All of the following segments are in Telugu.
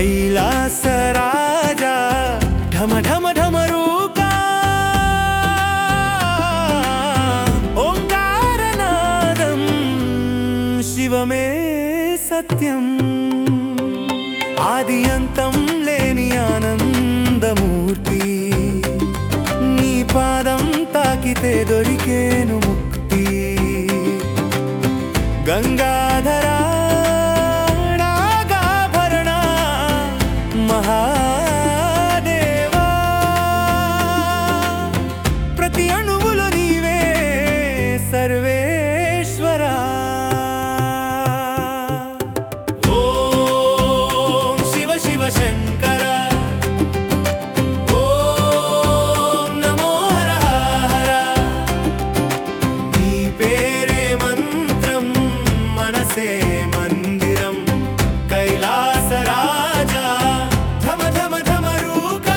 కైలాసరాజా ఢమ ఢమ ఢమరూకా ఓంకారనాదం శివమే సత్యం ఆది అంతం లేని ఆనందమూర్తి నీ పాదం తాకితే దొరికేను ముక్తి గంగాధరా నాగాభరణ మహాదేవా ప్రతి అణువులు నీవే సర్వేశ్వరా ఓం శివ శివ శంకర ఓం నమో హర హర నీ పేరే మంత్రం మనసే మందిరం కైలాస రాజా ధమ ధమ ధమ రూకా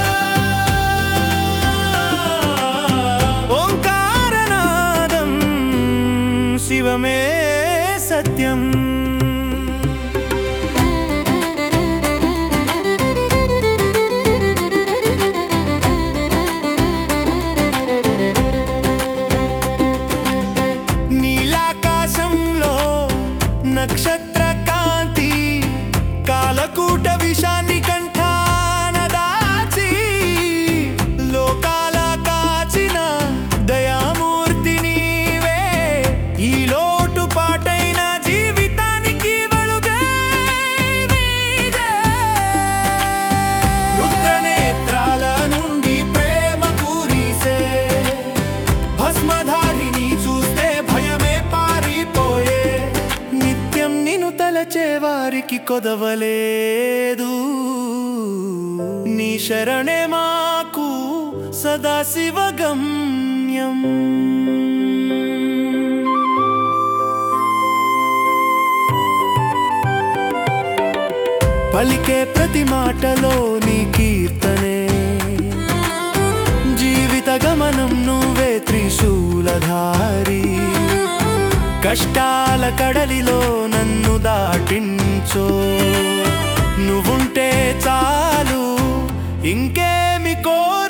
ఓంకారనాదం శివమే సత్యం నీలాకాశంలో నక్షత్ర కాంతి కాలకూట విషాన్ని కంఠాన దాచి లోకాల కాచిన దయామూర్తి నీవే ఈ లోటు పాటైన జీవితానికి వెలుగే నీవే. రుద్రనేత్రాల నుండి ప్రేమ కురిసే భస్మధారిని చూస్తే భయమే పారిపోయే నిత్యం నిన్ను తలచే వారికి కొదవలేదు నీ శరణే మాకు సదాశివ గమ్యం పలికే ప్రతి మాటలో నీ కీర్తనే జీవిత గమనం నువ్వే త్రిశూలధారి కష్టాల కడలిలో నన్ను దాటించో నువ్వుంటే చాలు ఇంకేమి కోరు